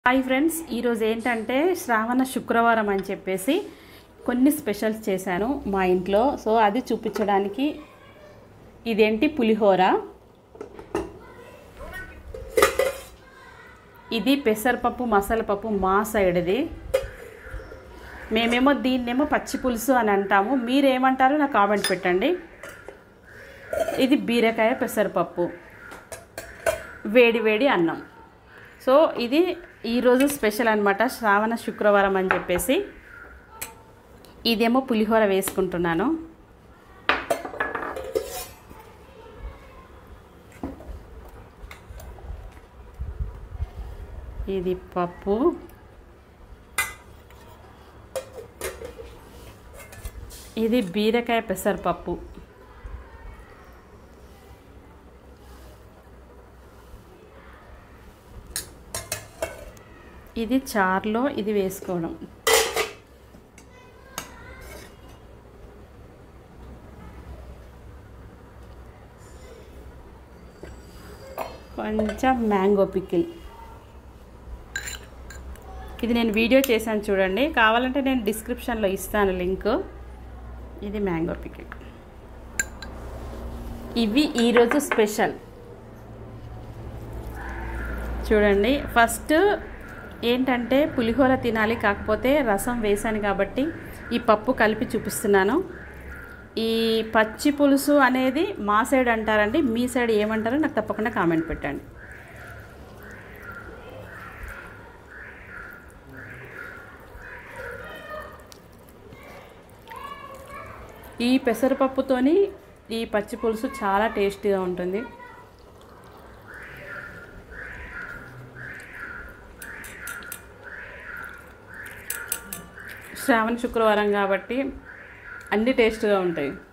hi friends ఈరోజు ఏంటంటే శ్రావణ శుక్రవారం అని చెప్పేసి కొన్ని స్పెషల్స్ చేశాను మా ఇంట్లో సో అది చూపించడానికి ఇదేంటి పులిహోర ఇది పెసరపప్పు మసాలా పప్పు మా సైడ్ది మేమేమో దీన్నేమో పచ్చి పులుసు అని అంటాము మీరేమంటారో నాకు కామెంట్ పెట్టండి ఇది బీరకాయ పెసరపప్పు వేడి వేడి అన్నం సో ఇది ఈరోజు స్పెషల్ అనమాట శ్రావణ శుక్రవారం అని చెప్పేసి ఇదేమో పులిహోర వేసుకుంటున్నాను ఇది పప్పు ఇది బీరకాయ పెసరపప్పు ఇది చారులో ఇది వేసుకోవడం కొంచెం మ్యాంగో పికిల్ ఇది నేను వీడియో చేశాను చూడండి కావాలంటే నేను డిస్క్రిప్షన్లో ఇస్తాను లింక్ ఇది మ్యాంగో పికిల్ ఇవి ఈరోజు స్పెషల్ చూడండి ఫస్ట్ ఏంటంటే పులిహోర తినాలి కాకపోతే రసం వేసాను కాబట్టి ఈ పప్పు కలిపి చూపిస్తున్నాను ఈ పచ్చి పులుసు అనేది మా సైడ్ అంటారండి మీ సైడ్ ఏమంటారో నాకు తప్పకుండా కామెంట్ పెట్టండి ఈ పెసరపప్పుతోని ఈ పచ్చి పులుసు చాలా టేస్టీగా ఉంటుంది శ్రావణ శుక్రవారం కాబట్టి అన్ని టేస్ట్గా ఉంటాయి